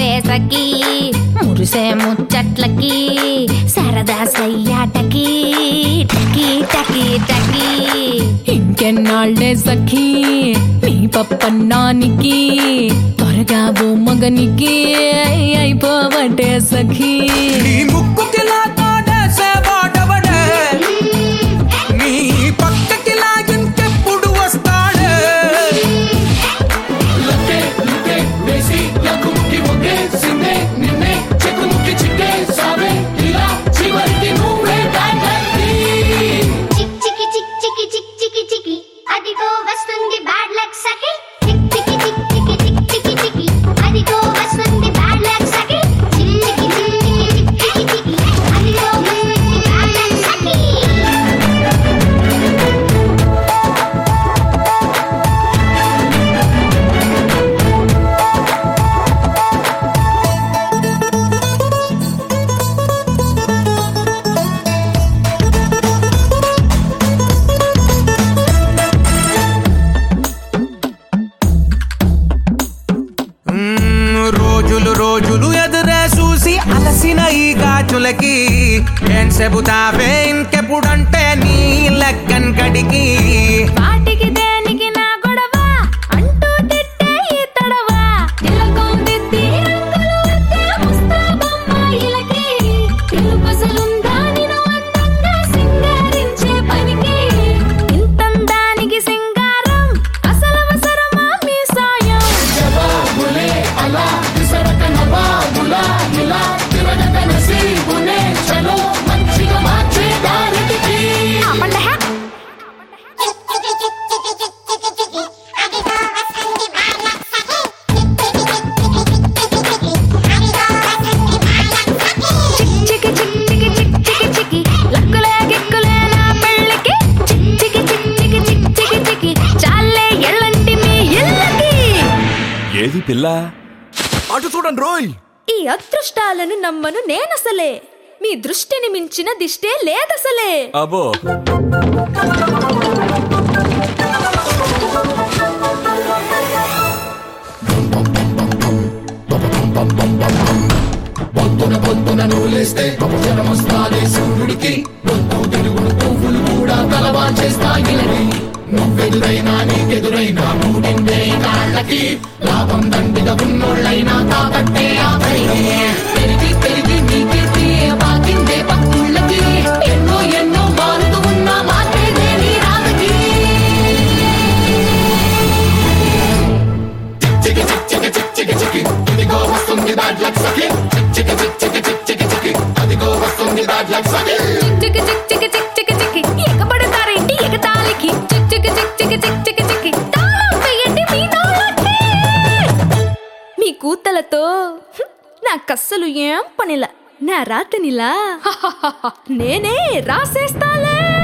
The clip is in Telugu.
మురిసే సఖీ మురిసే ముచ్చట్లకి సరదా సయ్యాటకి టకి టకి టకి ఇంకెన్నాళ్లే సఖీ నీ పప్పన్నానికి త్వరగా ఓ మగనికి అయిపోవటే సఖీ నీ ముక్కుకిలా తోడేసే వాడవడే నీ పక్కకిలా ఇంకెప్పుడు వస్తాడే లక్కే లుకే వేసి లక్కుముక్కి ఒగ్గేసిందే నిన్నే చెక్కుముక్కి చిక్కేసావే ఇలా చివరికి నువ్వే బ్యాడ్ చిక్ చికి చిక్ చికి చిక్ చికి చికి అదిగో వస్తుంది బ్యాడ్ లక్ సఖి చిక్ చికి చిక్ చికి చిక్ చికి చికి అదిగో వస్తుంది బ్యాడ్ లక్ సఖి చిక్ చికి చిక్ చికి చిక్ చికి చికి అదిగో వస్తుంది బ్యాడ్ లక్ సఖి మ్మ్, రోజులు రోజులు ఎదురే చూసి అలసిన ఈ గాజులకి ఏం చెబుతావే ఇంకెప్పుడంటే నీ లెక్కన్ కడికి వాటికి దేనికి నా గొడవ అంటూ తిట్టే ఈ తడవ తిలకం దిద్ది రంగులు వద్దే ముస్తాబమ్మాయిలకి తెలుపసలుందా నిన్ను అందంగా సింగారించే పనికి ఇంతందానికి సింగారం అసలవసరమా మీ సాయం జవాబులే అలా విసరక నవాబులా ఇలా తిరగక నసీబునే చలో మంచిగా మార్చే దారికి ఆపండి హే. చిక్ చికి చిక్ చికి చిక్ చికి చికి లక్కులే గిక్కులే నా పెళ్ళికి చిక్ చికి చిక్ చికి చిక్ చికి చికి చాలే ఎల్లంటి మీ ఇళ్ళకి ఏది పిల్ల అటు చూడండి రోయ్ ఈ అదృష్టాలను నమ్మను నేనసలే మీ దృష్టిని మించిన దిష్టే లేదసలే అబో పొద్దున పొద్దున నూలేస్తే జనమొస్తాది సూర్యుడికి పొద్దు తిరుగుడు పువ్వులు కూడా తలవా చేస్తాయిలని నువ్వెదురైనా నీకెదురైనా మూడిందే కాళ్ళకి లాభం దండిగా ఉన్నోళ్ళైనా కాబట్టే ఆఖరికి పెరిగి పెరిగి నీ కీర్తి పాకిందే పక్కుళ్ళకి ఎన్నో ఎన్నో మారుతూ ఉన్నా మార్పేదే నీ రాతకి చికి చిక్ చికి చిక్ చికి చికి ఇదిగో వస్తుంది బ్యాడ్ లక్ సఖి చికి చిక్ చికి చిక్ చికి చికి అదిగో వస్తుంది బ్యాడ్ లక్ సఖి చిక్ చిక్ చిక్ చిక్ చిక్ చిక్ ఎగబడతారేంటి ఎగతాళికి చిక్ చిక్ చిక్ చిక్ చిక్ చిక్ చిక్ తాళం వేయండి మీ నోళ్ళకి మీ కూతలతో హ్మ్, నాకస్సలు ఏం పనిలా నా రాతనిలా నేనే రాసేస్తాలే